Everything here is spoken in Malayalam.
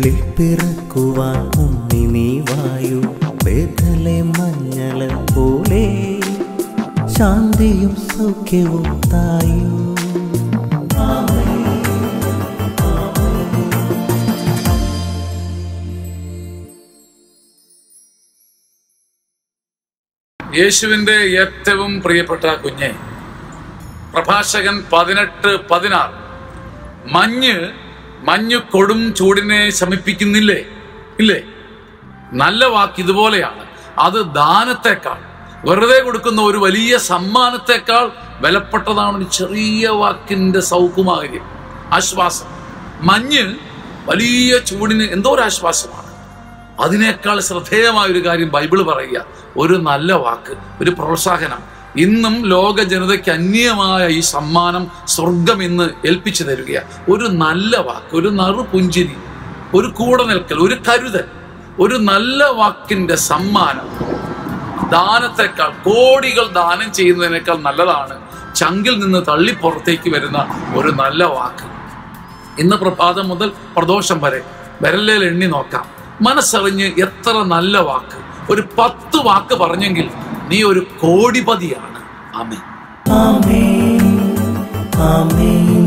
ഉള്ളിൽ പിറക്കുവാൻ ഉണ്ണി നീ വായു വേദലെ മഞ്ഞള പോലെ ശാന്തിയും സൗഖ്യവും തായു യേശുവിന്റെ ഏറ്റവും പ്രിയപ്പെട്ട കുഞ്ഞെ പ്രഭാഷകൻ പതിനെട്ട് പതിനാറ് മഞ്ഞ് മഞ്ഞ് കൊടും ചൂടിനെ ശമിപ്പിക്കുന്നില്ലേ ഇല്ലേ നല്ല വാക്ക് ഇതുപോലെയാണ് അത് ദാനത്തെക്കാൾ വെറുതെ കൊടുക്കുന്ന ഒരു വലിയ സമ്മാനത്തെക്കാൾ വിലപ്പെട്ടതാണ് ഒരു ചെറിയ വാക്കിന്റെ സൗകുമാര്യം ആശ്വാസം മഞ്ഞ് വലിയ ചൂടിന് എന്തോ ഒരു ആശ്വാസമാണ് അതിനേക്കാൾ ശ്രദ്ധേയമായ ഒരു കാര്യം ബൈബിള് പറയുക ഒരു നല്ല വാക്ക് ഒരു പ്രോത്സാഹനം ഇന്നും ലോക ജനതയ്ക്ക് അന്യമായ ഈ സമ്മാനം സ്വർഗം ഇന്ന് ഏൽപ്പിച്ചു തരിക ഒരു നല്ല വാക്ക് ഒരു നറു പുഞ്ചിരി ഒരു കൂടെ നിൽക്കൽ ഒരു കരുതൽ ഒരു നല്ല വാക്കിന്റെ സമ്മാനം ദാനത്തെക്കാൾ കോടികൾ ദാനം ചെയ്യുന്നതിനേക്കാൾ നല്ലതാണ് ചങ്കിൽ നിന്ന് തള്ളി പുറത്തേക്ക് വരുന്ന ഒരു നല്ല വാക്ക് ഇന്ന് പ്രഭാതം മുതൽ പ്രദോഷം വരെ വിരലേൽ എണ്ണി നോക്കാം മനസ്സറിഞ്ഞ് എത്ര നല്ല വാക്ക് ഒരു പത്ത് വാക്ക് പറഞ്ഞെങ്കിൽ നീ ഒരു കോടിപതിയാണ് ആമേ ആമേൻ ആമേൻ